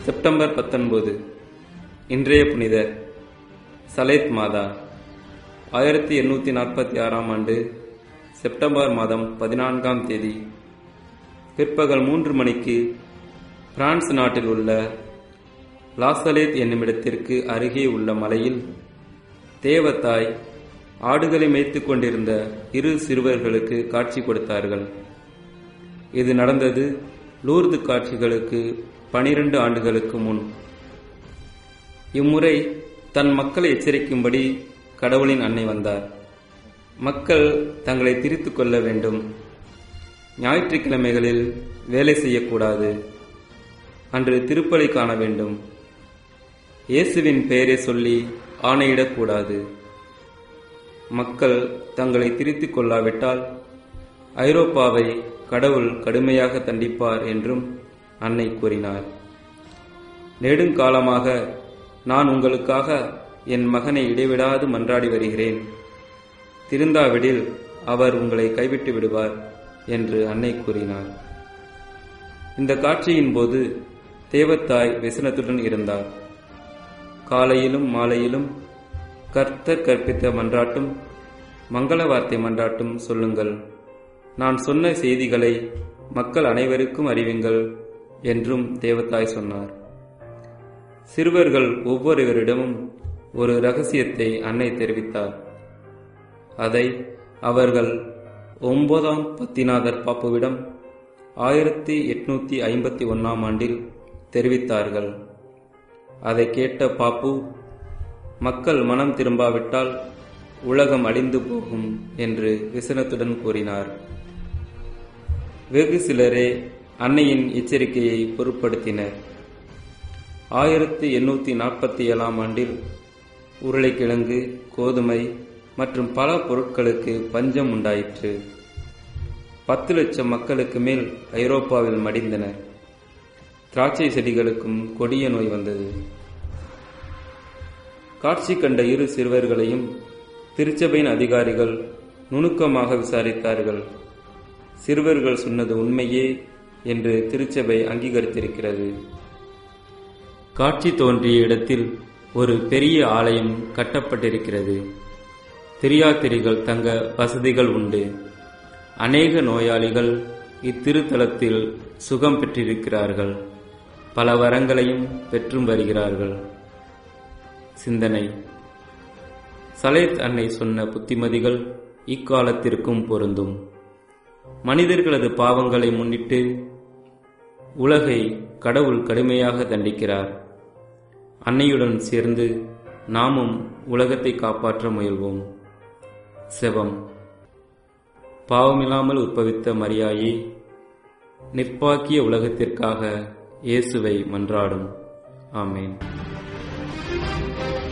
September பத்தொன்பது இன்றைய புனிதர் சலேத் மாதா ஆயிரத்தி எண்ணூற்றி நாற்பத்தி ஆறாம் ஆண்டு செப்டம்பர் மாதம் பதினான்காம் தேதி பிற்பகல் மூன்று மணிக்கு பிரான்ஸ் நாட்டில் உள்ள லாசலேத் என்னுமிடத்திற்கு அருகே உள்ள மலையில் தேவத்தாய் ஆடுகளை மேய்த்துக் கொண்டிருந்த இரு சிறுவர்களுக்கு காட்சி கொடுத்தார்கள் இது நடந்தது லூர்து காட்சிகளுக்கு பனிரெண்டு ஆண்டுகளுக்கு முன் இம்முறை தன் மக்களை எச்சரிக்கும்படி கடவுளின் அன்னை வந்தார் மக்கள் தங்களை திரித்துக் கொள்ள வேண்டும் ஞாயிற்றுக்கிழமைகளில் வேலை செய்யக்கூடாது அன்று திருப்பலி காண வேண்டும் இயேசுவின் பெயரை சொல்லி ஆணையிடக்கூடாது மக்கள் தங்களை திரித்துக் கொள்ளாவிட்டால் ஐரோப்பாவை கடவுள் கடுமையாக தண்டிப்பார் என்றும் அன்னை கூறினார் நெடுங்காலமாக நான் உங்களுக்காக என் மகனை இடைவிடாது மன்றாடி வருகிறேன் திருந்தாவிடில் அவர் உங்களை கைவிட்டு விடுவார் என்று அன்னை கூறினார் இந்த காட்சியின் போது தேவத்தாய் விசனத்துடன் இருந்தார் காலையிலும் மாலையிலும் கர்த்தர் கற்பித்த மன்றாட்டும் மங்கள வார்த்தை மன்றாட்டும் சொல்லுங்கள் நான் சொன்ன செய்திகளை மக்கள் அனைவருக்கும் அறிவிங்கள் என்றும் தேவத்தாய் சொன்னார் சிறுவர்கள் ஒவ்வொருவரிடமும் ஒரு ரகசியத்தை அன்னை தெரிவித்தார் அதை அவர்கள் ஒன்பதாம் பத்திநாதர் பாப்புவிடம் ஆயிரத்தி எட்நூத்தி ஐம்பத்தி ஒன்னாம் ஆண்டில் தெரிவித்தார்கள் அதை கேட்ட பாப்பு மக்கள் மனம் திரும்பாவிட்டால் உலகம் அழிந்து போகும் என்று விசனத்துடன் கூறினார் வெகு சிலரே அன்னையின் எச்சரிக்கையை பொருட்படுத்தினர் ஆயிரத்தி எண்ணூத்தி நாற்பத்தி ஏழாம் ஆண்டில் உருளைக்கிழங்கு கோதுமை மற்றும் பல பொருட்களுக்கு பஞ்சம் உண்டாயிற்று பத்து லட்சம் மக்களுக்கு மேல் ஐரோப்பாவில் மடிந்தனர் திராட்சை செடிகளுக்கும் கொடிய நோய் வந்தது காட்சி கண்ட இரு சிறுவர்களையும் திருச்சபையின் அதிகாரிகள் நுணுக்கமாக விசாரித்தார்கள் சிறுவர்கள் சொன்னது உண்மையே என்று திருச்சபை அங்கீகரித்திருக்கிறது காட்சி தோன்றிய இடத்தில் ஒரு பெரிய ஆலயம் கட்டப்பட்டிருக்கிறது திரியாத்திரிகள் தங்க வசதிகள் உண்டு அநேக நோயாளிகள் இத்திருத்தலத்தில் சுகம் பெற்றிருக்கிறார்கள் பல வரங்களையும் பெற்றும் வருகிறார்கள் சிந்தனை சலேத் அன்னை சொன்ன புத்திமதிகள் இக்காலத்திற்கும் பொருந்தும் மனிதர்களது பாவங்களை முன்னிட்டு உலகை கடவுள் கடுமையாக தண்டிக்கிறார் அன்னையுடன் சேர்ந்து நாமும் உலகத்தை காப்பாற்ற முயல்வோம் செவம் பாவமில்லாமல் உற்பவித்த மரியாயே நிற்பாக்கிய உலகத்திற்காக இயேசுவை மன்றாடும் ஆமேன்